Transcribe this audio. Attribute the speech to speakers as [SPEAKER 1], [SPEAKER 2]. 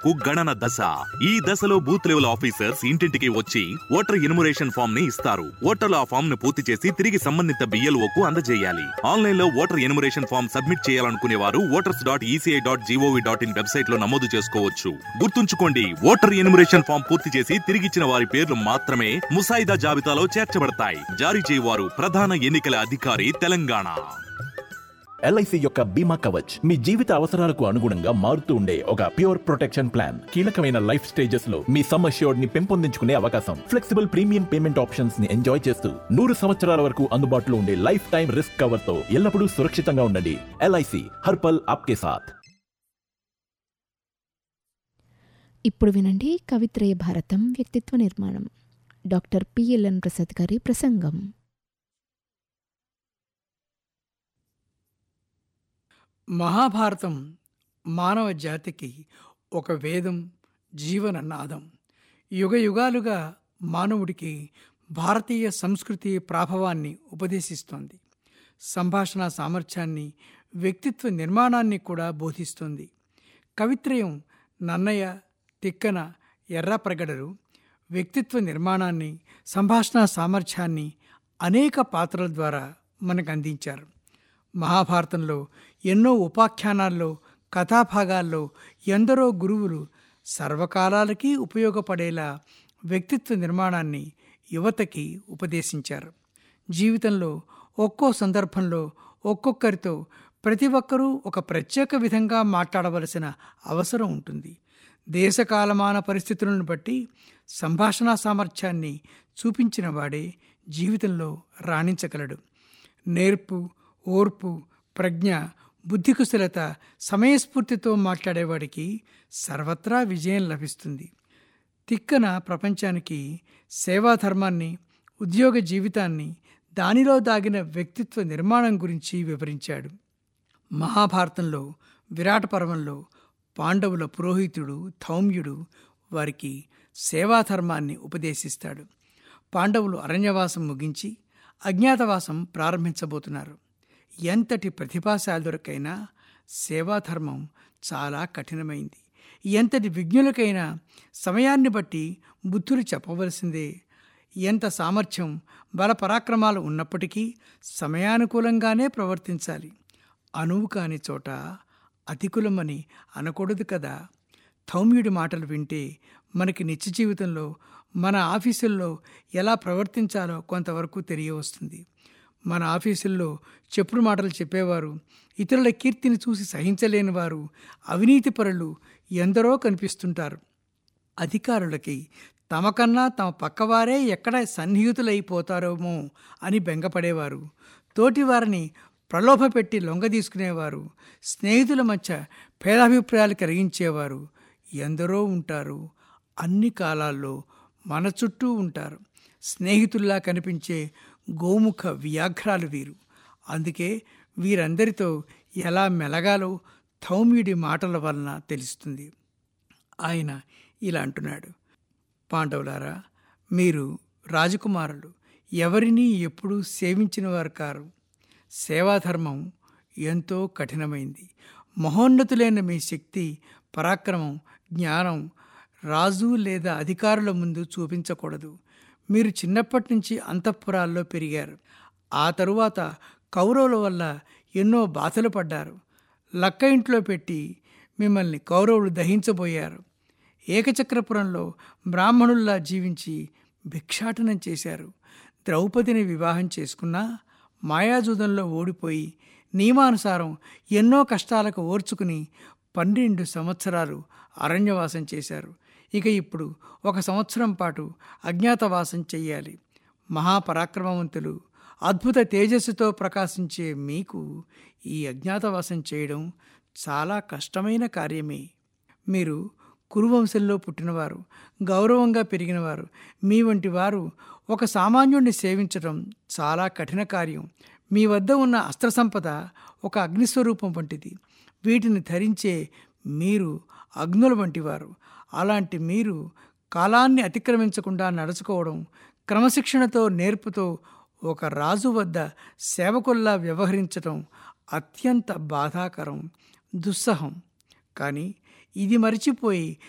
[SPEAKER 1] కు గణన దశ ఈ దశలో బూత్ లెవెల్ ఆఫీసర్స్ ఇంటింటికి వచ్చి ఓటర్ ఇనుమరేషన్ ఫామ్ ని ఇస్తారు ఓటర్లు ఆ ఫామ్ ను పూర్తి చేసి తిరిగి సంబంధిత బిఎల్ఓ కు అందజేయాలి ఆన్లైన్ లో ఓటర్ ఎనుమరేషన్ ఫామ్ సబ్మిట్ చేయాలనుకునే వారు voters dot ECI dot GOV dot in website లో నమోదు చేసుకోవచ్చు గుర్తుంచుకోండి ఓటర్ ఎనుమరేషన్ ఫామ్ పూర్తి చేసి తిరిగిచ్చిన వారి పేర్లు మాత్రమే ముసాయిదా జాబితాలో చేర్చబడతాయి జారీ చేయవారు ప్రధాన ఎన్నికల అధికారి తెలంగాణ
[SPEAKER 2] ఎల్ఐసి యొక్క బీమా కవచ్ మీ జీవిత అవసరాలకు అనుగుణంగా మారుతూ ఉండే ఒక ప్యూర్ ప్రొటెక్షన్ ప్లాన్ కీలకమైన లైఫ్ స్టేజెస్ లో మీ సమ్ అష్యూర్డ్ ని పెంపొందించుకునే అవకాశం ఫ్లెక్సిబుల్ ప్రీమియం పేమెంట్ ఆప్షన్స్ ని ఎంజాయ్ చేస్తూ నూరు సంవత్సరాల వరకు అందుబాటులో ఉండే లైఫ్ టైం రిస్క్ కవర్ తో ఎల్లప్పుడూ సురక్షితంగా ఉండండి ఎల్ఐసి హర్పల్ ఆప్కే సాథ్
[SPEAKER 3] ఇప్పుడు వినండి కవిత్రయ భారతం వ్యక్తిత్వ నిర్మాణం డాక్టర్ పిఎల్ఎన్ ప్రసాద్ గారి ప్రసంగం
[SPEAKER 4] మహాభారతం మానవ జాతికి ఒక వేదం జీవన నాదం యుగ యుగాలుగా మానవుడికి భారతీయ సంస్కృతి ప్రాభవాన్ని ఉపదేశిస్తోంది సంభాషణ సామర్థ్యాన్ని వ్యక్తిత్వ నిర్మాణాన్ని కూడా బోధిస్తుంది కవిత్రయం నన్నయ్య తిక్కన ఎర్రప్రగడలు వ్యక్తిత్వ నిర్మాణాన్ని సంభాషణ సామర్థ్యాన్ని అనేక పాత్రల ద్వారా మనకు అందించారు మహాభారతంలో ఎన్నో ఉపాఖ్యానాల్లో కథాభాగాల్లో ఎందరో గురువులు సర్వకాలాలకి ఉపయోగపడేలా వ్యక్తిత్వ నిర్మాణాన్ని యువతకి ఉపదేశించారు జీవితంలో ఒక్కో సందర్భంలో ఒక్కొక్కరితో ప్రతి ఒక్కరూ ఒక ప్రత్యేక విధంగా మాట్లాడవలసిన అవసరం ఉంటుంది దేశకాలమాన పరిస్థితులను బట్టి సంభాషణా సామర్థ్యాన్ని చూపించిన వాడే జీవితంలో రాణించగలడు నేర్పు ఓర్పు ప్రజ్ఞ బుద్ధికుశలత సమయస్ఫూర్తితో మాట్లాడేవాడికి సర్వత్రా విజయం లభిస్తుంది తిక్కన ప్రపంచానికి సేవాధర్మాన్ని ఉద్యోగ జీవితాన్ని దానిలో దాగిన వ్యక్తిత్వ నిర్మాణం గురించి వివరించాడు మహాభారతంలో విరాట పర్వంలో పాండవుల పురోహితుడు ధౌమ్యుడు వారికి సేవాధర్మాన్ని ఉపదేశిస్తాడు పాండవులు అరణ్యవాసం ముగించి అజ్ఞాతవాసం ప్రారంభించబోతున్నారు ఎంతటి ప్రతిభాశాలురకైనా సేవాధర్మం చాలా కఠినమైంది ఎంతటి విజ్ఞులకైనా సమయాన్ని బట్టి బుద్ధులు చెప్పవలసిందే ఎంత సామర్థ్యం బల పరాక్రమాలు ఉన్నప్పటికీ సమయానుకూలంగానే ప్రవర్తించాలి అనువు కాని చోట అతికులమని అనకూడదు కదా ధౌమ్యుడి మాటలు వింటే మనకి నిత్య జీవితంలో మన ఆఫీసుల్లో ఎలా ప్రవర్తించాలో కొంతవరకు తెలియవస్తుంది మన ఆఫీసుల్లో చెప్పుడు మాటలు చెప్పేవారు ఇతరుల కీర్తిని చూసి సహించలేని వారు అవినీతి పరులు ఎందరో కనిపిస్తుంటారు అధికారులకి తమకన్నా తమ పక్కవారే ఎక్కడ సన్నిహితులైపోతారోమో అని బెంగపడేవారు తోటివారిని ప్రలోభపెట్టి లొంగ తీసుకునేవారు స్నేహితుల మధ్య భేదాభిప్రాయాలు కలిగించేవారు ఎందరో ఉంటారు అన్ని కాలాల్లో మన చుట్టూ ఉంటారు స్నేహితుల్లా కనిపించే గోముఖ వ్యాఘ్రాలు వీరు అందుకే వీరందరితో ఎలా మెలగాలో ధౌమ్యుడి మాటల వలన తెలుస్తుంది ఆయన ఇలా అంటున్నాడు పాండవులారా మీరు రాజకుమారులు ఎవరినీ ఎప్పుడూ సేవించిన వారు కారు సేవాధర్మం ఎంతో కఠినమైంది మహోన్నతులైన మీ శక్తి పరాక్రమం జ్ఞానం రాజు లేదా అధికారుల ముందు చూపించకూడదు మీరు చిన్నప్పటి నుంచి అంతఃపురాల్లో పెరిగారు ఆ తరువాత కౌరవుల వల్ల ఎన్నో బాధలు పడ్డారు లక్క ఇంట్లో పెట్టి మిమ్మల్ని కౌరవులు దహించబోయారు ఏకచక్రపురంలో బ్రాహ్మణుల్లా జీవించి భిక్షాటనం చేశారు ద్రౌపదిని వివాహం చేసుకున్నా మాయాజూదంలో ఓడిపోయి నియమానుసారం ఎన్నో కష్టాలకు ఓర్చుకుని పన్నెండు సంవత్సరాలు అరణ్యవాసం చేశారు ఇక ఇప్పుడు ఒక సంవత్సరం పాటు అజ్ఞాతవాసం చెయ్యాలి మహాపరాక్రమవంతులు అద్భుత తేజస్సుతో ప్రకాశించే మీకు ఈ అజ్ఞాతవాసం చేయడం చాలా కష్టమైన కార్యమే మీరు కురువంశంలో పుట్టినవారు గౌరవంగా పెరిగినవారు మీ వంటి వారు ఒక సామాన్యుడిని సేవించడం చాలా కఠిన కార్యం మీ వద్ద ఉన్న అస్త్ర సంపద ఒక అగ్నిస్వరూపం వంటిది వీటిని ధరించే మీరు అగ్నుల వంటివారు అలాంటి మీరు కాలాన్ని అతిక్రమించకుండా నడుచుకోవడం క్రమశిక్షణతో నేర్పుతో ఒక రాజు వద్ద సేవకుల్లా వ్యవహరించటం అత్యంత బాధాకరం దుస్సహం కానీ ఇది మరిచిపోయి